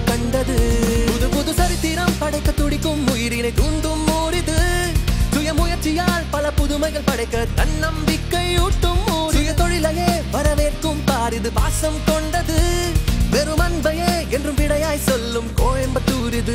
கண்டது புது புது சரித்திரம் படைக்க துடிக்கும் உயிரினை தூண்டும் ஊர் இது சுய முயற்சியால் பல புதுமைகள் படைக்க தன்னம்பிக்கை ஊட்டும் ஊர் சுய தொழிலையே வரவேற்கும் பார் இது பாசம் கொண்டது வெறும் அன்பையே என்றும் விடையாய் சொல்லும் கோயம்புத்தூர் இது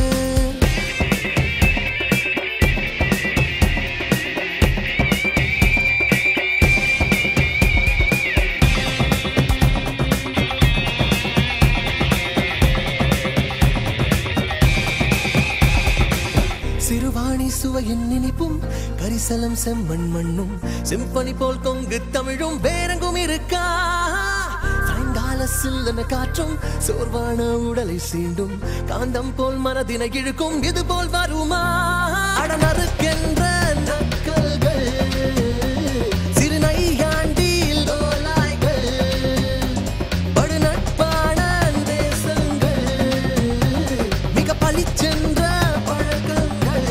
சிறுவாணி சுவையின் நினைப்பும் கரிசலம் செம்மண் மண்ணும் சிம்பனி போல் கொங்கு தமிழும் வேறெங்கும் இருக்கா சாயங்கால சில்லன காற்றும் சோர்வான உடலை சீண்டும் காந்தம் போல் மனதினை இழுக்கும் இது போல் வருமா அடமறுக்கின்ற நக்கல்கள் சிறு நையாண்டி லோலாய்கள் படு நட்பான தேசங்கள் மிக பளிச்சென்ற பழக்கங்கள்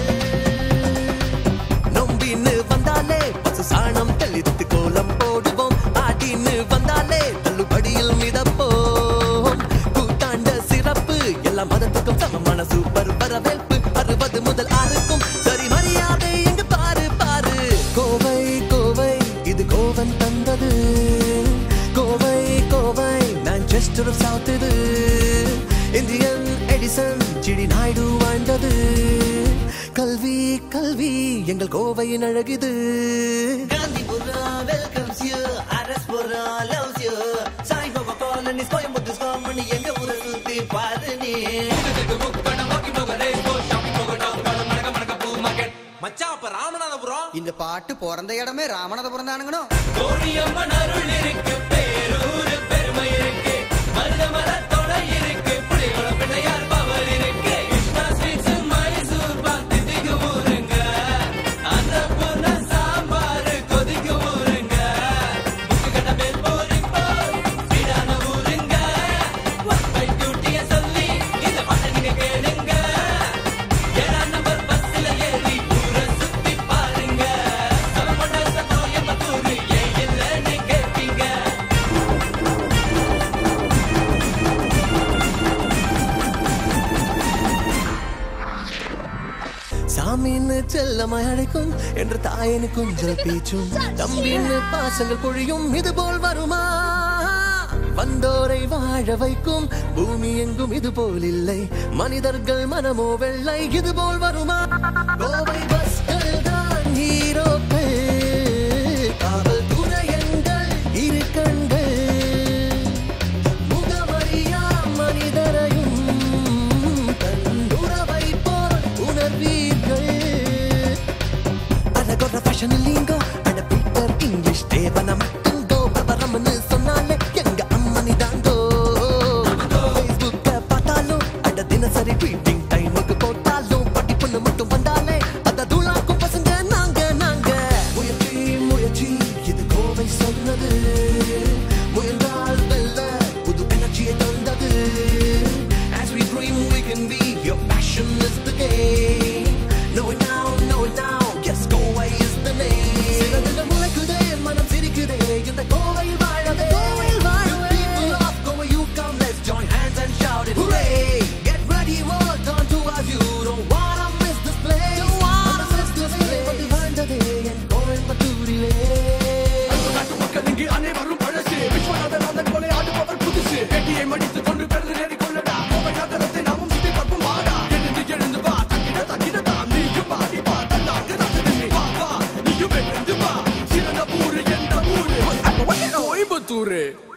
நொம்பின்னு வந்தாலே பசு சாணம் தெளித்து கோலம் போடுவோம் ஆடின்னு வந்தாலே தள்ளுபடியில் மிதப்போம் கூத்தாண்ட சிறப்பு எல்லா மதத்துக்கும் சமமான சூப்பர் வரவேற்பு அறுபது முதல் ஆறுக்கும் சரி மரியாதை எங்க பாரு பாரு கோவை கோவை இது கோவன் தந்தது Kovai Kovai Manchester of South இது இந்தியன் எடிசன் சிடி நாயுடு வாழ்ந்தது கல்வி கல்வி எங்கள் கோவையின் அழகிது Gandhipura welcomes you RS Pura loves you Saibaba colony's Coimbatore காமனி எங்க ஊரை சுத்தி பாரு நீ மச்சான் அப்ப ராமநாதபுரம் இந்த பாட்டு பிறந்த இடமே ராமநாதபுரம் தானுங்கண்ணோ கோடியம்மன் அருள் இருக்கு பேரூரு பெருமை இருக்கு மருதமர தொடை இருக்கு புலிகுள பிள்ளையார் பவர் இருக்கு கிருஷ்ணா ஸ்வீட்ஸ் மைசூர் பாக் திதிக்கு ஊருங்க அன்னபூர்ண சாம்பார் கொதிக்கு ஊருங்க முத்துக்கட்ட பேர் போரி போர் வீடான ஊருங்க ஒன் பை டியூட்டிய சொல்லி இந்த பாட்டை நீங்க கேளுங்க ஏழாம் நம்பர் பஸ்ல ஏறி ஊரை சுத்தி பாருங்க சமமண்ட கோயம்புத்தூர் ஏன் இல்லைன்னு கேட்பீங்க சாமின்னு செல்லமாய் அழைக்கும் என்று தாயினு கொஞ்சல் பேச்சும் தம்பின்னு பாசங்கள் பொழியும் இது போல் வருமா வந்தோரை வாழ வைக்கும் பூமி எங்கும் இது போல் இல்லை மனிதர்கள் மனமோ வெள்ளை இது போல் வருமா கோவை பஸ்கள் தான் ஹீரோக்கள் காவல்துறை எங்கள் இரு கண்கள் முகமறியா மனிதரையும் தன்னுறவை போல் உணர்வீர்கள் அழகொர ஃபேஷன் இல்லீங்கோ அட பீட்டர் இங்கிலீஷ் தேவன மட்டுங்கோ பிரபரம்னு சொன்னாலே எங்க அம்மனி தாங்கோ ஃபேஸ்புக்க பார்த்தாலும் அட தினசரி ட்வீட்டிங் டைமுக்கு போட்டாலும் படிப்புன்னு மட்டும் வந்தாலே அத தூளாக்கும் பசங்க நாங்க நாங்க முயற்சி முயற்சி இது கோவை சொன்னது முயன்றால் வெல்ல புது எனர்ஜியை தந்தது As we dream we can be your passion is the game Know it now, know it now Yes, Galway is the name சிறகுகள் முளைக்குதே, மனம் சிரிக்குதே இந்த கோவையில் வாழவே The people of Galway, you come, let's join hands and shout it Hooray! Get ready, world on to us You don't wanna miss this place Don't wanna miss this place வந்து வாழ்ந்ததே என் கோயம்புத்தூரிலே நாட்டு மக்கள் இங்கு அனைவரும் பழசு விஸ்வநாதன் அந்த கொலை ஆடுபவர் புதுசு வெட்டியை மடித்துக் கொண்டு பெருது நேடி கொள்ளடா கோவை நகரத்தை நாமும் சுத்தி பார்ப்போம் வாடா எழுந்து எழுந்து வா தக்கிட தக்கிட தாம் நீயும் பாடி வா தன்னாங்க தந்து வா வா நீயும் எழுந்து வா சிறந்த ஊரு எந்த ஊரு கோயம்புத்தூரு